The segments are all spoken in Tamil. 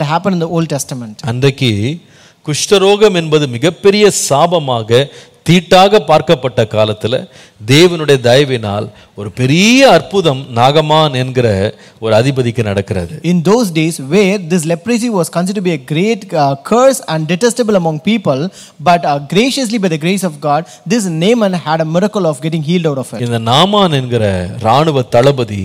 happened in the Old Testament. அன்றைக்கு குஷ்டரோகம் என்பது மிகப்பெரிய சாபமாக தீட்டாக பார்க்கப்பட்ட காலத்துல தேவனுடைய தயவினால் ஒரு பெரிய அற்புதம் நாகமான் என்கிற ஒரு அதிபதிக்கு நடக்கிறது In those days, where this leprosy was considered to be a great uh, curse and detestable among people, but uh, graciously by the grace of God, this Naaman had a miracle of getting healed out of it. இந்த நாமான் என்கிற இராணுவ தளபதி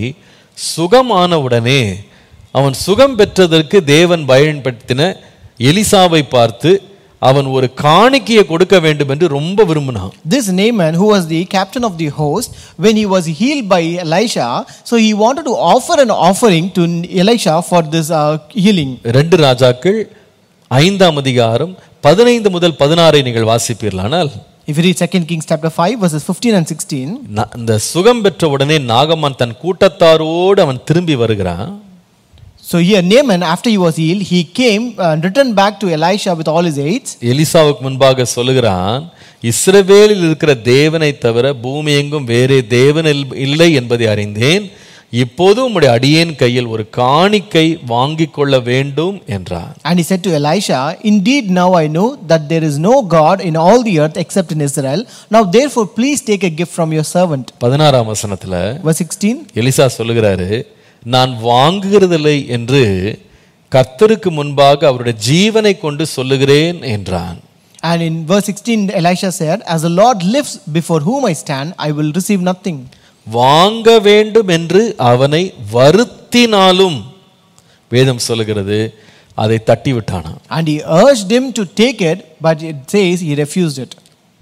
சுகமான உடனே அவன் சுகம் பெற்றதற்கு தேவன் பயன்படுத்தின எலிசாவை பார்த்து அவன் ஒரு காணிக்கையை கொடுக்க வேண்டும் என்று ரொம்ப விரும்பினான் This Naaman, who was the captain of the host, when he was healed by Elisha, so he wanted to offer an offering to Elisha for this uh, healing. ரெண்டு ராஜாக்கள் ஐந்தாம் அதிகாரம் பதினைந்து முதல் பதினாறை நீங்கள் வாசிப்பீர்களானால் If you read 2 Kings chapter 5, verses 15 and 16, ந- இந்த சுகம் பெற்ற உடனே நாகமான் தன் கூட்டத்தாரோடு அவன் திரும்பி வருகிறான் so here Naaman, after he was healed, he came and returned back to Elisha with all his aids. எலிசாவுக்கு முன்பாக சொல்லுகிறான் இஸ்ரவேலில் இருக்கிற தேவனை தவிர பூமி எங்கும் வேறே தேவன் இல்- இல்லை என்பதை அறிந்தேன் இப்போது உம்முடைய அடியேன் கையில் ஒரு காணிக்கை வாங்கிக் கொள்ள வேண்டும் என்றான் And he said to Elisha, Indeed, now I know that there is no God in all the earth except in Israel. Now, therefore, please take a gift from your servant. பதினாறாம் வசனத்துல Verse 16. எலிசா சொல்லுகிறாரு நான் வாங்குகிறதில்லை என்று கர்த்தருக்கு முன்பாக அவருடைய ஜீவனை கொண்டு சொல்லுகிறேன் என்றான் And in verse 16, Elisha said, As the Lord lives before whom I stand, I will receive nothing. வாங்க வேண்டும் என்று அவனை வருத்தினாலும் வேதம் சொல்லுகிறது அதை தட்டி விட்டானாம் And he urged him to take it, but it says he refused it.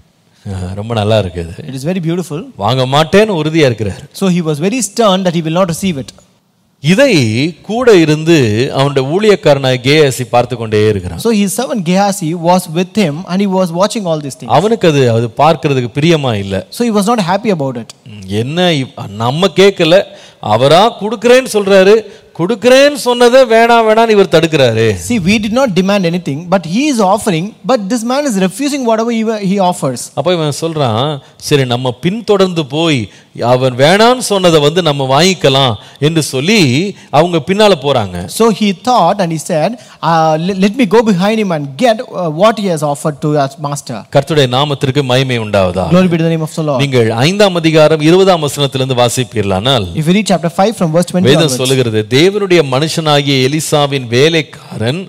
அஹ், ரொம்ப நல்லா இருக்குது It is very beautiful. வாங்க மாட்டேன்னு உறுதியா இருக்கிறார் So he was very stern that he will not receive it. இதை கூட இருந்து அவனுடைய ஊழியக்காரனாய் கேஎஸ்சி பார்த்து கொண்டே இருக்கிறான் So his servant Gehazi was with him and he was watching all these things. அவனுக்கு அது அது பார்க்கிறதுக்கு பிரியமா இல்லை So he was not happy about it. ம், என்ன இவ்- நம்ம கேட்கல அவரா கொடுக்குறேன்னு சொல்றாரு கொடுக்குறேன்னு சொன்னதை வேணாம் வேணான்னு இவர் தடுக்கிறாரு See, we did not demand anything, but he is offering, but this man is refusing whatever he, he offers. அப்போ இவன் சொல்றான் சரி நம்ம பின்தொடர்ந்து போய் அவன் வேணான்னு சொன்னதை வந்து நம்ம வாங்கிக்கலாம் என்று சொல்லி அவங்க பின்னால போறாங்க So he thought and he said, uh, let, let me go behind him and get uh, what he has offered to us, master. கர்த்தருடைய நாமத்திற்கு மகிமை உண்டாவதா Glory be to the name of the Lord. நீங்கள் ஐந்தாம் அதிகாரம் இருபதாம் வசனத்திலிருந்து வாசிப்பீர்களானால் If you read chapter 5 from verse 20 வேதம் onwards, சொல்லுகிறது தேவனுடைய மனுஷனாகிய எலிசாவின் வேலைக்காரன்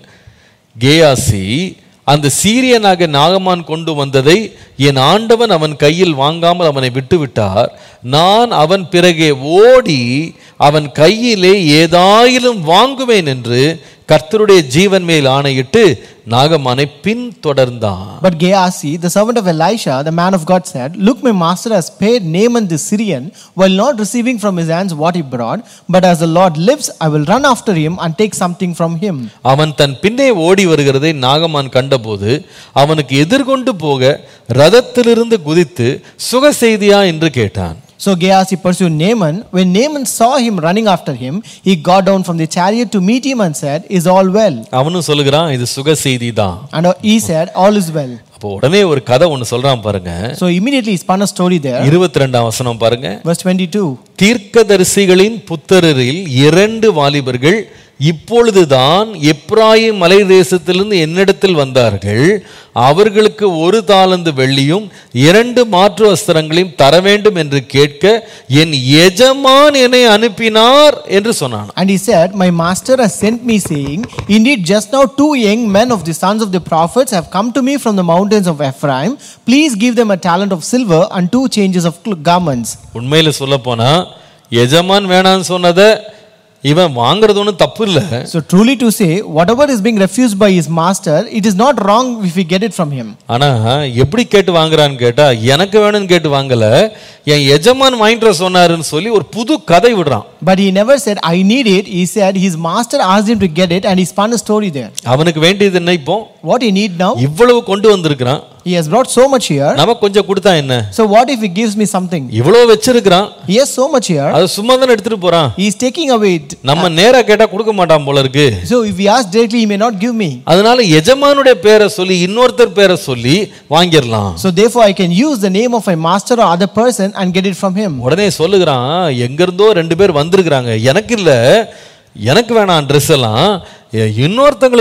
கேயாசி அந்த சீரியனாக நாகமான் கொண்டு வந்ததை என் ஆண்டவன் அவன் கையில் வாங்காமல் அவனை விட்டுவிட்டார் நான் அவன் பிறகே ஓடி அவன் கையிலே ஏதாயிலும் வாங்குவேன் என்று கர்த்தருடைய ஜீவன் மேல் ஆணையிட்டு நாகமானை பின்தொடர்ந்தான் But Gehazi, the servant of Elisha, the man of God, said, Look, my master has paid Naaman the Syrian while not receiving from his hands what he brought. But as the Lord lives, I will run after him and take something from him. அவன் தன் பின்னே ஓடி வருகிறதை நாகமான் கண்டபோது அவனுக்கு எதிர்கொண்டு போக ரதத்திலிருந்து குதித்து சுக செய்தியா என்று கேட்டான் So Gehazi pursued Naaman. When Naaman saw him running after him, he got down from the chariot to meet him and said, Is all well? அவனும் சொல்லுகிறான் இது சுக செய்தி தான் And he said, All is well. அப்போ உடனே ஒரு கதை ஒன்று சொல்றான் பாருங்க So immediately he spun a story there. இருபத்தி ரெண்டாம் வசனம் பாருங்க Verse 22. தீர்க்கதரிசிகளின் புத்தரில் இரண்டு வாலிபர்கள் இப்பொழுதுதான் எப்ராயிம் மலை தேசத்திலிருந்து என்னிடத்தில் வந்தார்கள் அவர்களுக்கு ஒரு தாளந்து வெள்ளியும் இரண்டு மாற்று வஸ்திரங்களையும் தர வேண்டும் என்று கேட்க என் எஜமான் என்னை அனுப்பினார் என்று சொன்னான் And he said, My master has sent me, saying, Indeed, just now two young men of the sons of the prophets have come to me from the mountains of Ephraim. Please give them a talent of silver and two changes of cl- garments. உண்மையில சொல்ல போனா எஜமான் வேணான்னு சொன்னதை இவன் வாங்குறது ஒன்றும் தப்பு இல்லை So, truly to say, whatever is being refused by his master, it is not wrong if we get it from him. ஆனா எப்படி கேட்டு வாங்குறான்னு கேட்டா எனக்கு வேணும்னு கேட்டு வாங்கல என் எஜமான் வாங்கிட்டு வர சொன்னாருன்னு சொல்லி ஒரு புது கதை விடுறான் But he never said, I need it. He said his master asked him to get it and he spun a story there. அவனுக்கு வேண்டியது என்ன இப்போ What he need now? இவ்வளவு கொண்டு வந்திருக்கிறான் He has brought so much here. நமக்கு கொஞ்சம் கொடுத்தா என்ன So, what if he gives me something? இவ்வளவு வச்சிருக்கிறான் He has so much here. அதை சும்மா தானே எடுத்துட்டு போறான் He is taking away it. நம்ம நேரா கேட்டா கொடுக்க மாட்டான் போல இருக்கு So, if we ask directly, he may not give me. அதனால எஜமானுடைய பேரை சொல்லி இன்னொருத்தர் பேரை சொல்லி வாங்கிடலாம் So therefore I can use the name of my master or other person and get it from him. உடனே சொல்லுகிறான் எங்க இருந்தோ ரெண்டு பேர் வந்திருக்கிறாங்க எனக்கு இல்ல எனக்கு வேணாம் ட்ரெஸ் எல்லாம் இன்னொருத்தங்களுக்கு